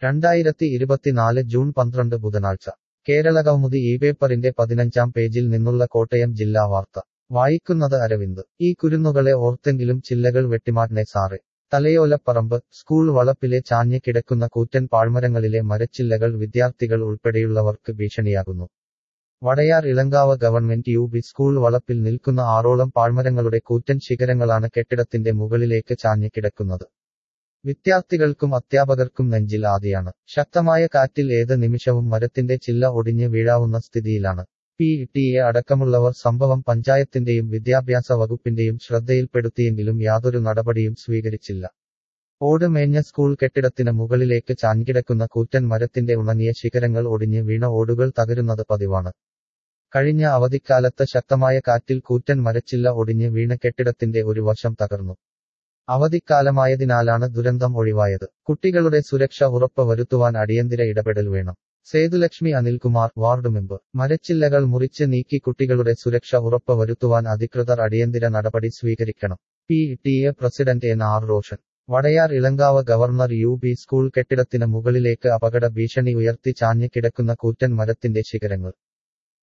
രണ്ടായിരത്തി ഇരുപത്തിനാല് ജൂൺ പന്ത്രണ്ട് ബുധനാഴ്ച കേരളകൗമുദി ഈ പേപ്പറിന്റെ പതിനഞ്ചാം പേജിൽ നിന്നുള്ള കോട്ടയം ജില്ലാ വാർത്ത വായിക്കുന്നത് അരവിന്ദ് ഈ കുരുന്നുകളെ ഓർത്തെങ്കിലും ചില്ലകൾ വെട്ടിമാറ്റണേ സാറേ തലയോലപ്പറമ്പ് സ്കൂൾ വളപ്പിലെ ചാഞ്ഞ് കിടക്കുന്ന കൂറ്റൻ പാഴ്മരങ്ങളിലെ മരച്ചില്ലകൾ വിദ്യാർത്ഥികൾ ഉൾപ്പെടെയുള്ളവർക്ക് ഭീഷണിയാകുന്നു Vadayar Elankavu government U B school വളപ്പിൽ നിൽക്കുന്ന ആറോളം പാഴ്മരങ്ങളുടെ കൂറ്റൻ ശിഖരങ്ങളാണ് കെട്ടിടത്തിന്റെ മുകളിലേക്ക് ചാഞ്ഞ് കിടക്കുന്നത് വിദ്യാർത്ഥികൾക്കും അധ്യാപകർക്കും നെഞ്ചിൽ ആദിയാണ് ശക്തമായ കാറ്റിൽ ഏത് നിമിഷവും മരത്തിന്റെ ചില്ല ഒടിഞ്ഞ് വീഴാവുന്ന സ്ഥിതിയിലാണ് പി ടി എ അടക്കമുള്ളവർ സംഭവം പഞ്ചായത്തിന്റെയും വിദ്യാഭ്യാസ വകുപ്പിന്റെയും ശ്രദ്ധയിൽപ്പെടുത്തിയെങ്കിലും യാതൊരു നടപടിയും സ്വീകരിച്ചില്ല ഓട് മേഞ്ഞ സ്കൂൾ കെട്ടിടത്തിന് മുകളിലേക്ക് ചാഞ്ഞിക്കിടക്കുന്ന കൂറ്റൻ മരത്തിന്റെ ഉണങ്ങിയ ശിഖരങ്ങൾ ഒടിഞ്ഞ് വീണ ഓടുകൾ തകരുന്നത് പതിവാണ് കഴിഞ്ഞ അവധിക്കാലത്ത് ശക്തമായ കാറ്റിൽ കൂറ്റൻ മരച്ചില്ല ഒടിഞ്ഞ് വീണ കെട്ടിടത്തിന്റെ ഒരു വശം തകർന്നു അവധിക്കാലമായതിനാലാണ് ദുരന്തം ഒഴിവായത് കുട്ടികളുടെ സുരക്ഷ ഉറപ്പ് വരുത്തുവാൻ അടിയന്തര ഇടപെടൽ വേണം സേതുലക്ഷ്മി അനിൽകുമാർ വാർഡ് മെമ്പർ മരച്ചില്ലകൾ മുറിച്ച് നീക്കി കുട്ടികളുടെ സുരക്ഷ ഉറപ്പ് വരുത്തുവാൻ അധികൃതർ അടിയന്തര നടപടി സ്വീകരിക്കണം P T A president N R Roshan Vadayar Elankavu governor U B school കെട്ടിടത്തിന് മുകളിലേക്ക് അപകട ഭീഷണി ഉയർത്തി ചാഞ്ഞ് കിടക്കുന്ന കൂറ്റൻ മരത്തിന്റെ ശിഖരങ്ങൾ